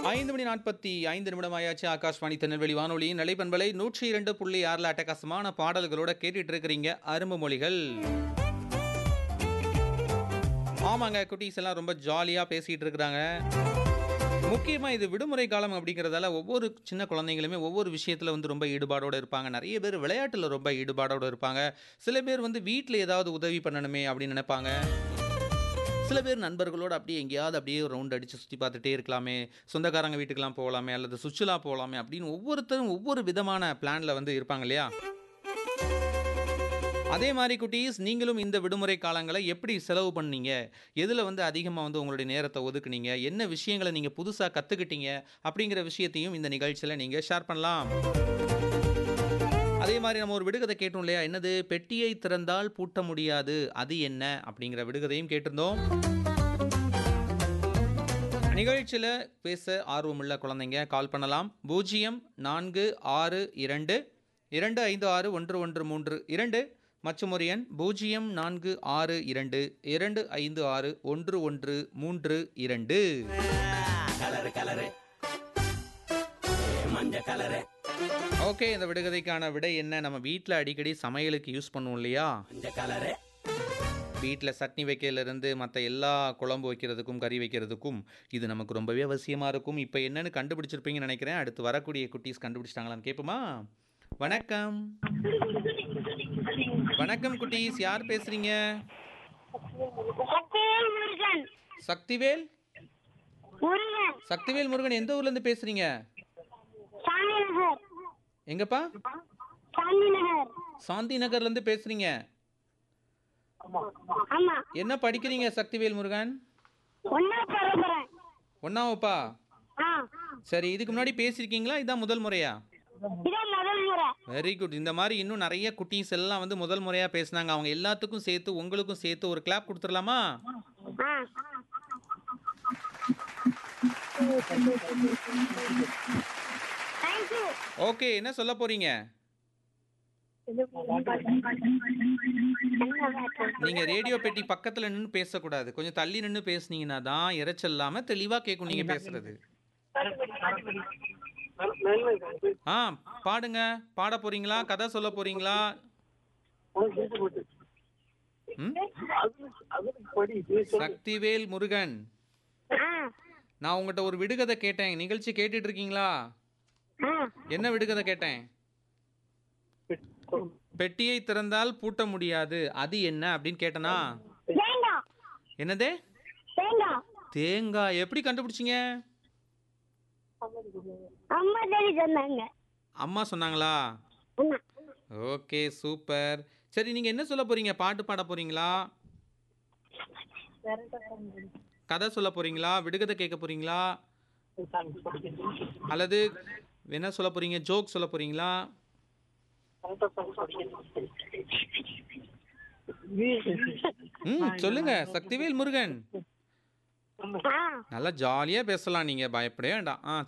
ஐந்து மணி நாற்பத்தி ஐந்து நிமிடம் ஆயாச்சு ஆகாஷ்வாணி திருநெல்வேலி வானொலியின் நிலைப்பண்பலை நூற்றி இரண்டு புள்ளி ஆறில் அட்டகாசமான பாடல்களோட கேட்டுட்டு இருக்கிறீங்க அரும்பு மொழிகள் ஆமாங்க குட்டீஸ் எல்லாம் ரொம்ப ஜாலியாக பேசிகிட்டு இருக்கிறாங்க முக்கியமாக இது விடுமுறை காலம் அப்படிங்கிறதால ஒவ்வொரு சின்ன குழந்தைங்களுமே ஒவ்வொரு விஷயத்தில் வந்து ரொம்ப ஈடுபாடோடு இருப்பாங்க நிறைய பேர் விளையாட்டில் ரொம்ப ஈடுபாடோடு இருப்பாங்க சில பேர் வந்து வீட்டில் ஏதாவது உதவி பண்ணணுமே அப்படின்னு நினைப்பாங்க சில பேர் நண்பர்களோடு அப்படியே எங்கேயாவது அப்படியே ரவுண்ட் அடித்து சுற்றி பார்த்துட்டே இருக்கலாமே சொந்தக்காரங்க வீட்டுக்கெலாம் போகலாமே அல்லது சுற்றுலா போகலாமே அப்படின்னு ஒவ்வொருத்தரும் ஒவ்வொரு விதமான பிளானில் வந்து இருப்பாங்க இல்லையா அதே மாதிரி குட்டீஸ் நீங்களும் இந்த விடுமுறை காலங்களை எப்படி செலவு பண்ணீங்க எதில் வந்து அதிகமாக வந்து உங்களுடைய நேரத்தை ஒதுக்குனீங்க என்ன விஷயங்களை நீங்கள் புதுசாக கற்றுக்கிட்டீங்க அப்படிங்கிற விஷயத்தையும் இந்த நிகழ்ச்சியில் நீங்கள் ஷேர் பண்ணலாம் அதே மாதிரி நம்ம ஒரு விடுகதை கேட்டோம் இல்லையா என்னது பெட்டியை திறந்தால் பூட்ட முடியாது அது என்ன அப்படிங்கிற விடுகதையும் கேட்டிருந்தோம் நிகழ்ச்சியில் பேச ஆர்வமுள்ள குழந்தைங்க கால் பண்ணலாம் பூஜ்ஜியம் நான்கு ஆறு இரண்டு இரண்டு ஐந்து ஆறு ஒன்று ஒன்று மூன்று இரண்டு மற்றும் ஒரு எண் பூஜ்ஜியம் நான்கு ஆறு இரண்டு இரண்டு ஐந்து ஆறு ஒன்று ஒன்று மூன்று இரண்டு ஓகே இந்த விடுகதைக்கான விடை என்ன நம்ம வீட்டில் அடிக்கடி சமையலுக்கு யூஸ் பண்ணுவோம் இல்லையா வீட்டில் சட்னி வைக்கிறதுலேருந்து மற்ற எல்லா குழம்பு வைக்கிறதுக்கும் கறி வைக்கிறதுக்கும் இது நமக்கு ரொம்பவே அவசியமாக இருக்கும் இப்போ என்னன்னு கண்டுபிடிச்சிருப்பீங்கன்னு நினைக்கிறேன் அடுத்து வரக்கூடிய குட்டீஸ் கண்டுபிடிச்சிட்டாங்களான்னு கேட்போமா வணக்கம் வணக்கம் குட்டீஸ் யார் பேசுறீங்க சக்திவேல் முருகன் சக்திவேல் முருகன் சக்திவேல் முருகன் எந்த ஊர்லேருந்து பேசுறீங்க சாந்தி நகர் எங்கப்பா சாந்தி நகர் சாந்தி நகர்லேருந்து பேசுறீங்க ஆமா என்ன படிக்கிறீங்க சக்திவேல் முருகன் ஒன்னா பரப்புறேன் ஒன்னாவப்பா ஆ சரி இதுக்கு முன்னாடி பேசியிருக்கீங்களா இதான் முதல் முறையா இதான் முதல் முறை வெரி குட் இந்த மாதிரி இன்னும் நிறைய குட்டீஸ் எல்லாம் வந்து முதல் முறையாக பேசுனாங்க அவங்க எல்லாத்துக்கும் சேர்த்து உங்களுக்கும் சேர்த்து ஒரு கிளாப் கொடுத்துடலாமா ஆ தேங்க்யூ ஓகே என்ன சொல்ல போறீங்க என்ன பாட்டு நீங்க ரேடியோ பெட்டி பக்கத்துல நின்று பேசக்கூடாது கொஞ்சம் தள்ளி நின்று பேசுனீங்கன்னா தான் இறைச்சல் இல்லாம தெளிவா கேட்கும் நீங்க பேசுறது ஆ பாடுங்க பாட போறீங்களா கதை சொல்ல போறீங்களா ம்? சக்திவேல் முருகன் ஆ நான் உங்கள்கிட்ட ஒரு விடுகதை கேட்டேன் நிகழ்ச்சி கேட்டுட்டு இருக்கீங்களா ஆ என்ன விடுகதை கேட்டேன் பெட்டியை திறந்தால் பூட்ட முடியாது அது என்ன அப்படின்னு கேட்டனா தேங்காய் என்னதே தேங்காய் தேங்காய் எப்படி கண்டுபிடிச்சீங்க அம்மா தேடி சொன்னாங்க அம்மா சொன்னாங்களா ஆமா ஓகே சூப்பர் சரி நீங்க என்ன சொல்ல போறீங்க பாட்டு பாட போறீங்களா கதை சொல்ல போறீங்களா விடுகதை கேட்க போறீங்களா அல்லது என்ன சொல்ல போறீங்க ஜோக் சொல்ல போறீங்களா ம் சொல்லுங்க சக்திவேல் முருகன் ஆ நல்லா ஜாலியா பேசலாம் நீங்க பயப்படவே வேண்டாம் ஆ